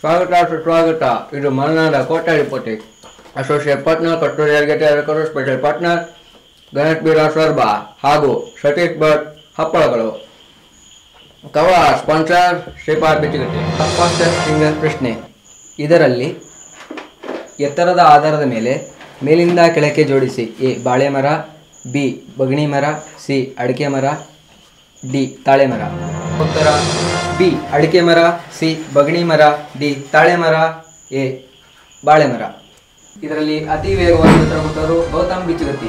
ಸ್ವಾಗತ ಸುಸ್ವಾಗತ ಇದು ಮಲೆನಾಡ ಕೋಟೆ ರಿಪೋರ್ಟಿಂಗ್ ಅಸೋಸಿಯೇಟ್ ಪಾರ್ಟ್ನರ್ ಕಸ್ತೂರಿ ಅರ್ಗೆಟೆ ಅರಕರು ಸ್ಪೆಷಲ್ ಪಾರ್ಟ್ನರ್ ಗಣೇಶ್ ಬೀರಾ ಸ್ವರ್ಬ ಹಾಗೂ ಸತೀಶ್ ಭಟ್ ಹಪ್ಪಳಗಳು ಕವಳ sponsor Shripad Bichchigatti faster singer ಪ್ರಶ್ನೆ ಇದರಲ್ಲಿ ಎತ್ತರದ ಆಧಾರದ ಮೇಲೆ ಮೇಲಿಂದ ಕೆಳಕ್ಕೆ ಜೋಡಿಸಿ ಎ ಬಾಳೆ ಮರ ಬಿ ಬಗಣಿ ಮರ ಸಿ ಅಡಿಕೆ ಮರ ಡಿ ತಾಳೆ ಮರ ಉತ್ತರ ಬಿ ಅಡಿಕೆ ಮರ ಸಿ ಬಗಣಿ ಮರ ಡಿ ತಾಳೆ ಮರ ಎ ಬಾಳೆ ಮರ ಇದರಲ್ಲಿ ಅತಿ ವೇಗವಾಗಿ ಉತ್ತರ ಕೊಟ್ಟವರು ಗೌತಮ್ ಬಿಚ್ಚುಗತ್ತಿ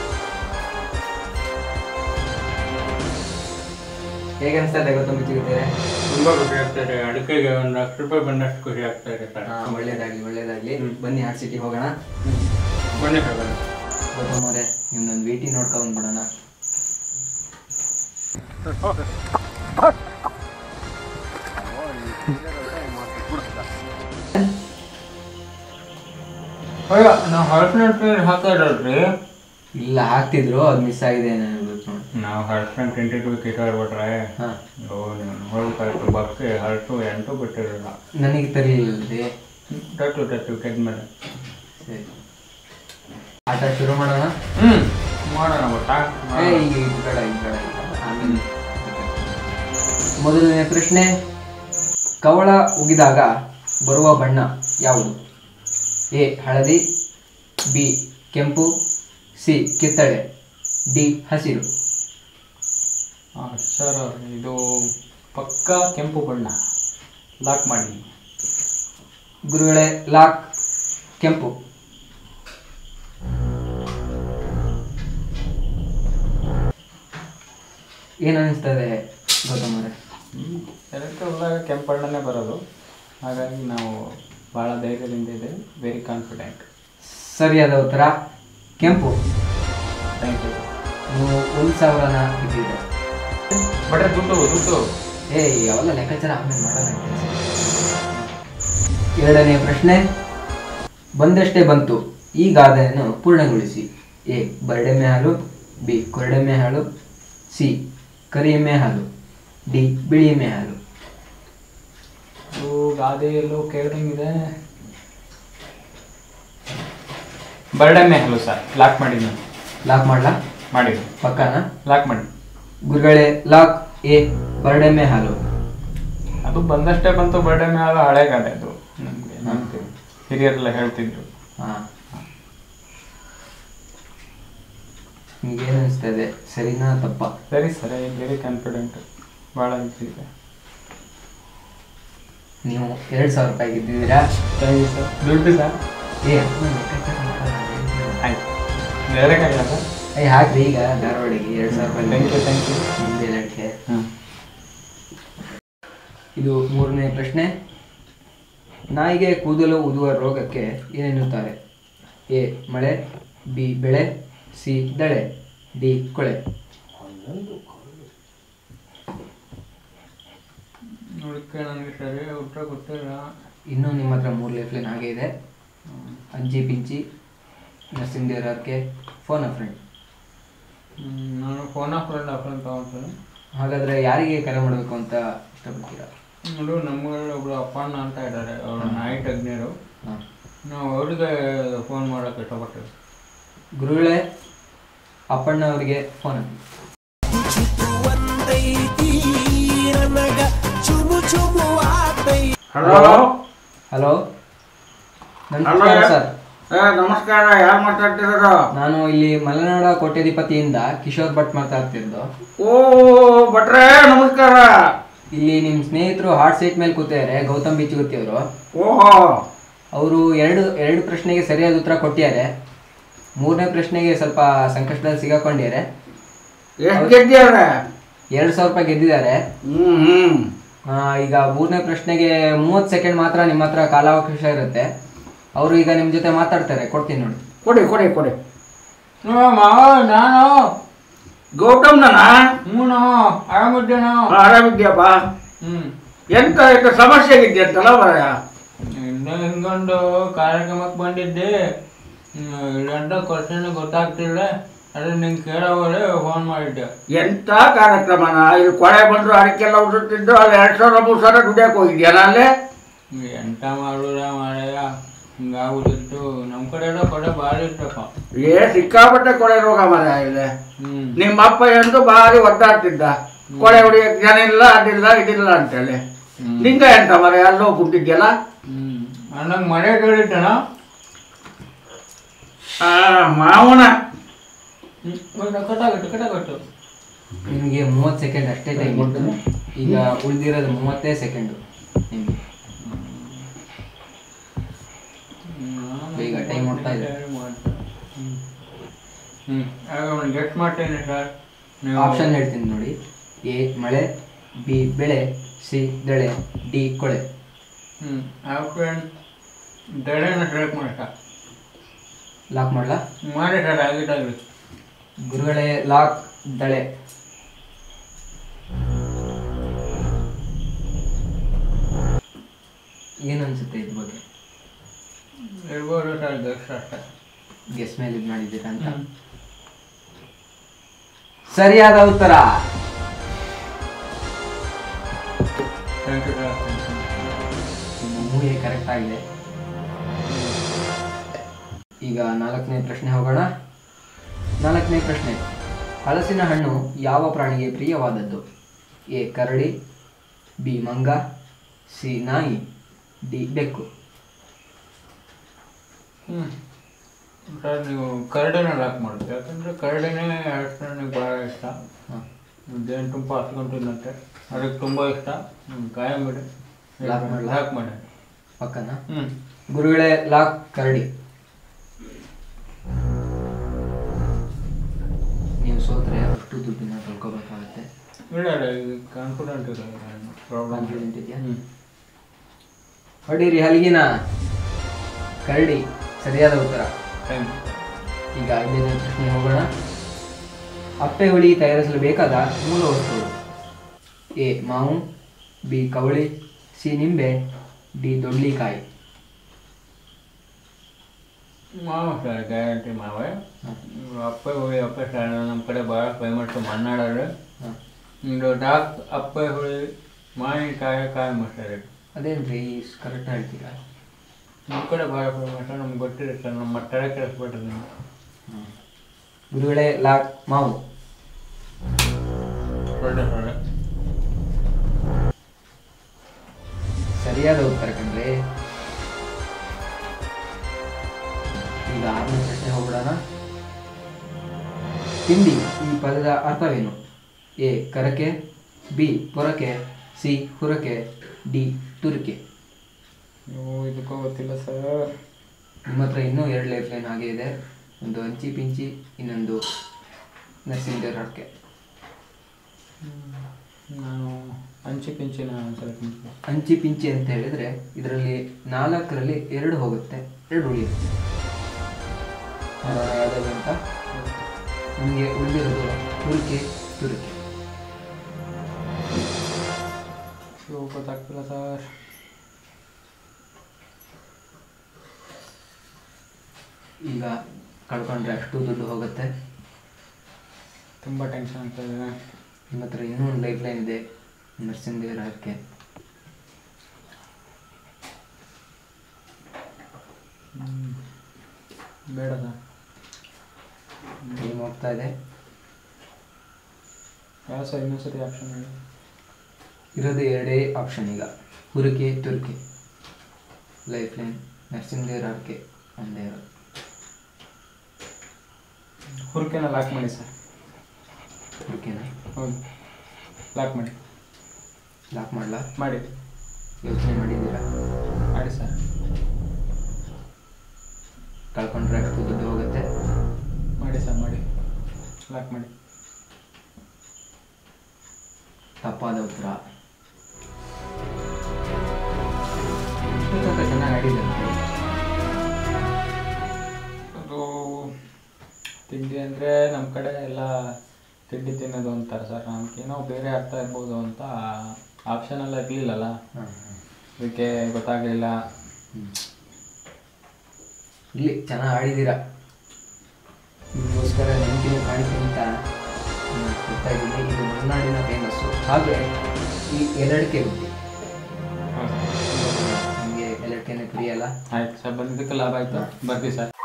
ಹೇಗೆ ಅನಿಸ್ತಾ ಇದೆ ಗೌತಮ್ ಬಿಚ್ಚುಗತ್ತಿರೆ ತುಂಬಾ ಖುಷಿ ಆಗ್ತದೆ ಅಡಿಕೆಗೆ ಒಂದು ಲಕ್ಷ ರೂಪಾಯಿ ಬಂದಷ್ಟು ಖುಷಿ ಆಗ್ತಾ ಇದೆ ಸರ್ ಒಳ್ಳೇದಾಗ್ಲಿ ಒಳ್ಳೇದಾಗ್ಲಿ ಬನ್ನಿ ಹಾರ್ಟ್ ಸಿಟಿ ಹೋಗೋಣ ಬನ್ನಿ ಹೋಗೋಣ ಗೌತಮ್ ಅವರೇ ನಿಮ್ದೊಂದು ವೇಟಿ ನೋಡ್ಕೊಂಡ್ ಬಿಡೋಣ ಅಯ್ಯೋ ನಾವು ಹಳಸಿನ ಹಾಕ್ತಾ ಇರಲ್ರಿ ಇಲ್ಲ ಹಾಕ್ತಿದ್ರು ಅದು ಮಿಸ್ ಆಗಿದೆ ನನಗೆ ಗೊತ್ತು ನೋಡಿ ನಾವು ಹಳಸಿನ ಟ್ವೆಂಟಿ ಟು ಕಿತ್ತಾಡ್ಬಿಟ್ರೆ ಹಾಂ ಓ ನೀವು ಹೋಗ್ಬೇಕಾಯ್ತು ಬಕ್ಕೆ ಹಳಸು ಎಂಟು ಬಿಟ್ಟಿರಲ್ಲ ನನಗೆ ತರಲಿಲ್ಲದೆ ತಟ್ಟು ತಟ್ಟು ಕೆದ್ಮೇಲೆ ಸರಿ ಆಟ ಶುರು ಮಾಡೋಣ ಹ್ಞೂ ಮಾಡೋಣ ಗೊತ್ತಾ ಏ, ಈಗ ಈ ಕಡೆ ಈ ಕಡೆ ಈ ಕಡೆ. ಆಮೇಲೆ ಮೊದಲನೇ ಪ್ರಶ್ನೆ ಕವಳ ಉಗಿದಾಗ ಬರುವ ಬಣ್ಣ ಯಾವುದು ಎ ಹಳದಿ ಬಿ ಕೆಂಪು ಸಿ ಕಿತ್ತಳೆ ಡಿ ಹಸಿರು ಸರ್ ಇದು ಪಕ್ಕಾ ಕೆಂಪು ಬಣ್ಣ ಲಾಕ್ ಮಾಡಿ ಗುರುಗಳೇ ಲಾಕ್ ಕೆಂಪು ಏನು ಅನಿಸ್ತದೆ ಗೌತಮ್ ಅವರೇ ಎಲೆಕ್ಟ್ರಿಕ್ ಹೊಲದಾಗ ಕೆಂಪು ಬಣ್ಣನೇ ಬರೋದು ಹಾಗಾಗಿ ನಾವು ಭಾಳ ಧೈರ್ಯದಿಂದ ಇದ್ದೇವೆ ವೆರಿ ಕಾನ್ಫಿಡೆಂಟ್ ಸರಿಯಾದ ಉತ್ತರ ಕೆಂಪು ಥ್ಯಾಂಕ್ ಯು ನೀವು ಒಂದು ಸಾವಿರನ ಬಿಟ್ಟಿದೆ ಬಟ್ರೆ ದುಡ್ಡು ದುಡ್ಡು ಏ ಯಾವಲ್ಲ ಲೆಕ್ಕಾಚಾರ ಆಮೇಲೆ ಮಾಡೋಣ ಎರಡನೇ ಪ್ರಶ್ನೆ ಬಂದಷ್ಟೇ ಬಂತು ಈ ಗಾದೆಯನ್ನು ಪೂರ್ಣಗೊಳಿಸಿ ಎ ಬರಡೆಮ್ಮೆ ಹಾಲು ಬಿ ಕೊರಡೆಮ್ಮೆ ಹಾಲು ಸಿ ಕರಿಎಮ್ಮೆ ಹಾಲು ಡಿ ಬಿಳಿ ಎಮ್ಮೆ ಹಾಲು ಇದು ಗಾದೆಯಲ್ಲೂ ಕೇಳ್ದಂಗಿದೆ ಬರ್ಡಮ್ಮೆ ಹಲೋ ಸರ್ ಲಾಕ್ ಮಾಡಿ ನಾನು ಲಾಕ್ ಮಾಡ್ಲಾ ಮಾಡಿ ಪಕ್ಕನ ಲಾಕ್ ಮಾಡಿ ಗುರುಗಳೇ ಲಾಕ್ ಎ ಬರಡೆಮ್ಮೆ ಹಾಲು ಅದು ಬಂದಷ್ಟೇ ಬಂತು ಬರ್ಡಮ್ಮೆ ಹಾಲು ಹಳೆ ಗಾದೆ ಅದು ನಮಗೆ ನಮ್ಗೆ ಹಿರಿಯರೆಲ್ಲ ಹೇಳ್ತಿದ್ರು ಹಾಂ ನಿಮಗೇನು ಅನಿಸ್ತದೆ ಸರಿನಾ ತಪ್ಪ ಸರಿ ಸರ್ ಐ ವೆರಿ ಕಾನ್ಫಿಡೆಂಟ್ ಭಾಳ ಈಸಿ ಇದೆ ನೀವು ಎರಡು ಸಾವಿರ ರೂಪಾಯಿ ಗೆದ್ದಿದ್ದೀರಾ ಥ್ಯಾಂಕ್ ಯು ಸರ್ ದುಡ್ಡು ಸರ್ ಏ ಅದ್ನ ಲೆಕ್ಕಾಚಾರ ಮಾಡ್ಕೊಳ್ಳೋಣ. ಆಯ್ತು ಬೇರೆಕ್ಕಾಗಿಲ್ಲ ಸರ್ ಏ ಹಾಕ್ರಿ ಈಗ ಧಾರವಾಡಿಗೆ ಎರಡು ಸಾವಿರ ರೂಪಾಯಿ ಥ್ಯಾಂಕ್ ಯು ಥ್ಯಾಂಕ್ ಯು ನಿಮ್ದೇ ಲಡ್ಕೆ ಹಾಂ ಇದು ಮೂರನೇ ಪ್ರಶ್ನೆ ನಾಯಿಗೆ ಕೂದಲು ಊದುವ ರೋಗಕ್ಕೆ ಏನೆನ್ನುತ್ತಾರೆ ಎ ಮಳೆ ಬಿ ಬೆಳೆ ಸಿ ದಳೆ ಡಿ ಕೊಳೆ ನೋಡಕ್ಕೆ ನನಗೆ ಸರಿ ಉತ್ತರ ಗೊತ್ತಿಲ್ಲ ಇನ್ನೂ ನಿಮ್ಮ ಹತ್ರ ಮೂರು ಲೈಫ್ಲೈನ್ ಹಾಗೆ ಇದೆ ಅಂಜಿ ಪಿಂಚಿ ನರಸಿಂಹದೇವರಕ್ಕೆ ಫೋನ್ ಅ ಫ್ರೆಂಡ್ ಹ್ಮ್, ನಾನು phone of friend of friend ತಗೊಂತೀನಿ ಹಾಗಾದರೆ ಯಾರಿಗೆ ಕರೆ ಮಾಡಬೇಕು ಅಂತ ಇಷ್ಟಪಡ್ತೀರಾ ನೋಡು ನಮ್ಮೂರಲ್ಲಿ ಒಬ್ರು ಅಪ್ಪಣ್ಣ ಅಂತ ಇದ್ದಾರೆ ಅವರು ನಾಯಿ ತಜ್ಞರು ಹಾಂ ನಾವು ಅವ್ರಿಗೆ ಫೋನ್ ಮಾಡೋಕೆ ಇಷ್ಟಪಡ್ತೀವಿ ಗುರುಗಳೇ ಅಪ್ಪಣ್ಣ ಅವರಿಗೆ ಫೋನ್ ಹಾಕಿ ಹಲೋ ಹಲೋ ನಮಸ್ಕಾರ ಸರ್ ಏ ನಮಸ್ಕಾರ ಯಾರು ಮಾತಾಡ್ತಿರೋದು ನಾನು ಇಲ್ಲಿ ಮಲೆನಾಡ ಕೋಟ್ಯಾಧಿಪತಿಯಿಂದ ಕಿಶೋರ್ ಭಟ್ ಮಾತಾಡ್ತಿದ್ದು ಓ ಭಟ್ರೆ ನಮಸ್ಕಾರ ಇಲ್ಲಿ ನಿಮ್ಮ ಸ್ನೇಹಿತರು ಹಾರ್ಟ್ ಸೀಟ್ ಮೇಲೆ ಕೂತಿದ್ದಾರೆ ಗೌತಮ್ ಬಿಚ್ಚುಗುತ್ತಿ ಅವರು ಓಹೋ ಅವರು ಎರಡು ಎರಡು ಪ್ರಶ್ನೆಗೆ ಸರಿಯಾದ ಉತ್ತರ ಕೊಟ್ಟಿದ್ದಾರೆ ಮೂರನೇ ಪ್ರಶ್ನೆಗೆ ಸ್ವಲ್ಪ ಸಂಕಷ್ಟದಲ್ಲಿ ಸಿಗಾಕೊಂಡಿದ್ದಾರೆ ಎಷ್ಟು ಗೆದ್ದಿವ್ರೆ ಎರಡು ಸಾವಿರ ರೂಪಾಯಿ ಗೆದ್ದಿದ್ದಾರೆ ಹ್ಮ್ ಹ್ಮ್ ಆ, ಈಗ ಮೂರನೇ ಪ್ರಶ್ನೆಗೆ ಮೂವತ್ತು ಸೆಕೆಂಡ್ ಮಾತ್ರ ನಿಮ್ಮ ಹತ್ರ ಕಾಲಾವಕಾಶ ಇರುತ್ತೆ ಅವರು ಈಗ ನಿಮ್ಮ ಜೊತೆ ಮಾತಾಡ್ತಾರೆ ಕೊಡ್ತೀನಿ ನೋಡಿ ಕೊಡಿ ಕೊಡಿ ಕೊಡಿ ಮಾವ ನಾನು ಗೌತಮ್ ನಾನ ಹ್ಞೂ ಆರಾಮಿದ್ದೇನೋ ಆರಾಮಿದ್ಯಪ್ಪ ಹ್ಞೂ ಎಂತ ಎಂತ ಸಮಸ್ಯೆ ಆಗಿದ್ಯಂತಲ್ಲ ಮರ ಇನ್ನ ಹಿಂಗೊಂದು ಕಾರ್ಯಕ್ರಮಕ್ಕೆ ಬಂದಿದ್ದೆ ಇಲ್ಲಂತ ಕ್ವಶನ್ ಗೊತ್ತಾಗ್ತಿಲ್ಲ ಅದೇ ನಿಂಗೆ ಕೇಳೋವರೆ ಫೋನ್ ಮಾಡಿದ್ದೆ ಎಂತ ಕಾರ್ಯಕ್ರಮನ ಇಲ್ಲಿ ಕೊಳೆ ಬಂದ್ರು ಅದಕ್ಕೆಲ್ಲ ಉದುರ್ತಿದ್ದು ಅಲ್ಲಿ ಎರಡ್ ಸಾವಿರ ಮೂರು ಸಾವಿರ ದುಡಿಯಕ್ಕೆ ಹೋಗಿದ್ಯಲ್ಲ ಅಲ್ಲೇ ಎಂತ ಮಾಡುದ ಮಾರಾಯ ಹಿಂಗಾಗುದಿತ್ತು ನಮ್ಮ ಕಡೆ ಎಲ್ಲ ಕೊಡೆ ಭಾರಿ ಇರ್ತಪ್ಪ ಏ ಸಿಕ್ಕಾಪಟ್ಟೆ ಕೊಳೆ ರೋಗ ಮರ ಇದೆ ಹ್ಮ್ ನಿಮ್ಮ ಅಪ್ಪ ಎಂದು ಭಾರಿ ಒದ್ದಾಡ್ತಿದ್ದ ಕೊಳೆ ಹೊಡಿಯಕ್ಕೆ ಜನ ಇಲ್ಲ ಅದಿಲ್ಲ ಇದಿಲ್ಲ ಅಂತೇಳಿ ಹ್ಮ್. ನಿಂಗ ಎಂತ ಮರ ಎಲ್ಲೋ ಕುಂತಿದ್ಯಲ್ಲ ಹ್ಮ್ ಅನ್ನಂಗೆ ಮನೆ ಕೇಳಿಟ್ಟಣ ಆ ಮಾವನ ಕಟ್ಟಾಗಟ್ಟು ಕಟ್ಟಾಗಟ್ಟು ನಿಮಗೆ ಮೂವತ್ತು ಸೆಕೆಂಡ್ ಅಷ್ಟೇ ಟೈಮ್ ಉಂಟು ಈಗ ಉಳಿದಿರೋದು ಮೂವತ್ತೇ ಸೆಕೆಂಡು ನಿಮಗೆ ಬೇಗ time ಹೋಗ್ತಾ ಇದೆ. ಹ್ಞೂ ಆಗ ಒಂದು ಗೆಟ್ ಮಾಡ್ತೇನೆ ಸರ್ ನೀವು ಆಪ್ಷನ್ ಹೇಳ್ತೀನಿ ನೋಡಿ ಎ ಮಳೆ ಬಿ ಬೆಳೆ ಸಿ ದಳೆ ಡಿ ಕೊಳೆ ಹ್ಞೂ ಆಪ್ಷನ್ ದಡೆನ ಸೆಲೆಕ್ಟ್ ಮಾಡಿ ಸರ್ ಲಾಕ್ ಮಾಡ್ಲಾ ಮಾಡಿ ಸರ್ ಆಗಿದ್ದಾಗಲಿ ಗುರುಗಳೇ ಲಾಕ್ ದಳೆ ಏನು ಅನ್ಸುತ್ತೆ ಇದ್ರ ಬಗ್ಗೆ ಇರ್ಬೋದು ಸರ್ ಗೆಸ್ಟ್ ಅಷ್ಟೇ ಗೆಸ್ ಮೇಲೆ ಇದು ಮಾಡಿದ್ದೀರಾ ಅಂತ ಸರಿಯಾದ ಉತ್ತರ ಥ್ಯಾಂಕ್ ಯು ಸರ್ ನಿಮ್ಮ ಮೂಳೆ ಕರೆಕ್ಟ್ ಆಗಿದೆ ಈಗ ನಾಲ್ಕನೇ ಪ್ರಶ್ನೆ ಹೋಗೋಣ ನಾಲ್ಕನೇ ಪ್ರಶ್ನೆ ಹಲಸಿನ ಹಣ್ಣು ಯಾವ ಪ್ರಾಣಿಗೆ ಪ್ರಿಯವಾದದ್ದು ಎ ಕರಡಿ ಬಿ ಮಂಗ ಸಿ ನಾಯಿ ಡಿ ಬೆಕ್ಕು ಹ್ಞೂ ಸರ್ ನೀವು ಕರಡಿನ ಲಾಕ್ ಮಾಡುತ್ತೆ ಯಾಕಂದರೆ ಕರಡಿನೇ ನನಗೆ ಭಾಳ ಇಷ್ಟ ಹಾಂ ಜೇನು ತುಂಬ ಹಚ್ಕೊಂಡು ತಿನ್ನತ್ತೆ ಅದಕ್ಕೆ ತುಂಬ ಇಷ್ಟ ಹ್ಞೂ ಕಾಯಂ ಬಿಡಿ Lock ಮಾಡ್ಲಾ? ಲಾಕ್ ಮಾಡಿ ಪಕ್ಕನಾ ಹ್ಞೂ ಗುರುಗಳೇ ಲಾಕ್ ಕರಡಿ ನೀವು ಸೋತ್ರೆ ಅಷ್ಟು ದುಡ್ಡನ್ನ ತೊಳ್ಕೊಬೇಕಾಗತ್ತೆ ಇಲ್ಲ ಇಲ್ಲ ಇದು ಕಾನ್ಫಿಡೆಂಟ್ ಇದೆ ಪ್ರಾಬ್ಲಮ್ Confident ಇದೆಯಾ? ಹ್ಞೂ ಹೊಡೀರಿ ಹಲಗಿನ ಕರಡಿ ಸರಿಯಾದ ಉತ್ತರ ಥ್ಯಾಂಕ್ ಯು ಈಗ ಐದನೇ ಪ್ರಶ್ನೆ ಹೋಗೋಣ ಅಪ್ಪೆ ಹುಳಿ ತಯಾರಿಸಲು ಬೇಕಾದ ಮೂಲ ವಸ್ತುಗಳು ಎ ಮಾವು ಬಿ ಕವಳಿ ಸಿ ನಿಂಬೆ ಡಿ ದೊಡ್ಲಿಕಾಯಿ ಮಾವ ಸರ್ ಗ್ಯಾರಂಟಿ ಮಾವೇ ಅಪ್ಪ ಹುಳಿ ಅಪ್ಪ ಸರ್ ನಮ್ಮ ಕಡೆ ಭಾಳ ಫೇಮಸ್ ಮನ್ನಾಡೋರು ಹಾಂ ಇದು ಡಾಕ್ ಅಪ್ಪ ಹುಳಿ ಮಾವಿನಕಾಯಿ ಕಾಯಿ ಮಸಾಲೆ ಅದೇನ್ರಿ ಕರೆಕ್ಟ್ ಹೇಳ್ತೀರಾ ನಮ್ಮ ಕಡೆ ಭಾಳ ಫೇಮಸ್ ನಮ್ಗೆ ಗೊತ್ತಿದೆ ಸರ್ ನಮ್ಮ ತಲೆ ಕೆಡಿಸ್ಬಿಟ್ರೆ ನೀವು ಗುರುಗಳೇ ಲಾಕ್ ಮಾವು ಒಳ್ಳೆ ಸರ್ ಸರಿಯಾದ ಉತ್ತರ ಕಣ್ರಿ ಈಗ ಆರನೇ ಪ್ರಶ್ನೆ ಹೋಗ್ಬಿಡೋಣ ತಿಂಡಿ ಈ ಪದದ ಅರ್ಥವೇನು ಎ ಕರಕೆ ಬಿ ಪೊರಕೆ ಸಿ ಹುರಕೆ ಡಿ ತುರಿಕೆ ನೀವು ಇದಕ್ಕೂ ಗೊತ್ತಿಲ್ಲ ಸರ್ ನಿಮ್ಮ ಹತ್ರ ಇನ್ನೂ ಎರಡು ಲೈಫ್ ಲೈನ್ ಹಾಗೆ ಇದೆ ಒಂದು ಅಂಚಿ ಪಿಂಚಿ ಇನ್ನೊಂದು ನರ್ಸಿಂಗ್ ಅರ್ಕೆ ನಾನು ಅಂಚಿ ಪಿಂಚಿನ ಸೆಲೆಕ್ಟ್ ಮಾಡ್ತೀನಿ ಅಂಚಿ ಪಿಂಚಿ ಅಂತ ಹೇಳಿದ್ರೆ ಇದರಲ್ಲಿ ನಾಲ್ಕರಲ್ಲಿ ಎರಡು ಹೋಗುತ್ತೆ ಎರಡು ಉಳಿಯುತ್ತೆ ನೋಡೋಣ ಯಾವ್ದಾದ್ರು ಅಂತ ನಿಮಗೆ ಉಳಿದಿರೋದು ತುರಿಕೆ ತುರಿಕೆ ಇವು ಗೊತ್ತಾಗ್ತಿಲ್ಲ ಸರ್ ಈಗ ಕಳ್ಕೊಂಡ್ರೆ ಅಷ್ಟು ದುಡ್ಡು ಹೋಗುತ್ತೆ ತುಂಬ ಟೆನ್ಷನ್ ಆಗ್ತಾ ಇದೆ ನಿಮ್ಮ ಹತ್ರ ಇನ್ನೂ ಒಂದು ಲೈಫ್ ಲೈನ್ ಇದೆ ನರ್ಸಿಂಗ್ ದೇವರ ಹರಕೆ ಬೇಡ ಸರ್ ಟೈಮ್ ಹೋಗ್ತಾ ಇದೆ ಯಾವ ಸರ್ ಇನ್ನೊಂದ್ಸತಿ ಆಪ್ಷನ್ ಹೇಳಿ ಇರೋದು ಎರಡೇ ಆಪ್ಷನ್ ಈಗ ಹುರಿಕೆ ತುರಿಕೆ ಲೈಫ್ ಲೈನ್ ನರ್ಸಿಂಗ್ ದೇವರ ಹರಕೆ ಒಂದೇ ಇರೋದು ಹುರ್ಕೆನ ಲಾಕ್ ಮಾಡಿ ಸರ್ ಹುರಿಕೆನ ಹೌದು ಲಾಕ್ ಮಾಡಿ ಲಾಕ್ ಮಾಡಲಾ ಮಾಡಿ ಯೋಚನೆ ಮಾಡಿದ್ದೀರಾ ಮಾಡಿ ಸರ್ ಕಳ್ಕೊಂಡ್ರೆ ಅಷ್ಟು ದುಡ್ಡು ಹೋಗುತ್ತೆ ಮಾಡಿ ಸರ್ ಮಾಡಿ ಲಾಕ್ ಮಾಡಿ ತಪ್ಪಾದ ಉತ್ತರ ಇಷ್ಟು ತನಕ ಚೆನ್ನಾಗಿ ಆಡಿದ್ದಾರೆ ಅದು ತಿಂಡಿ ಅಂದರೆ ನಮ್ಮ ಕಡೆ ಎಲ್ಲ ತಿಂಡಿ ತಿನ್ನೋದು ಅಂತಾರೆ ಸರ್ ನಮ್ಗೇನೋ ಬೇರೆ ಅರ್ಥ ಇರ್ಬೋದು ಅಂತ ಆಪ್ಷನ್ ಎಲ್ಲ ಇರಲಿಲ್ಲಲ್ಲ ಅದಕ್ಕೆ ಗೊತ್ತಾಗಲಿಲ್ಲ ಇಲ್ಲಿ ಚೆನ್ನಾಗಿ ಆಡಿದ್ದೀರಾ ನಿಮಗೋಸ್ಕರ ನೆನಪಿನ ಕಾಣಿಕೆ ಅಂತ ನಾನು ಕೊಡ್ತಾ ಇದ್ದೀನಿ ಇದು ಮಲೆನಾಡಿನ ಫೇಮಸ್ಸು ಹಾಗೆ ಈ ಎರಡಕ್ಕೆ ಬುದ್ಧಿ ಹಾಂ ಅದಕ್ಕೇನೆ ಫ್ರೀ ಅಲ್ಲ ಆಯ್ತು ಸರ್ ಬಂದಿದ್ದಕ್ಕೆ ಲಾಭ ಆಯ್ತು ಬರ್ತೀವಿ ಸರ್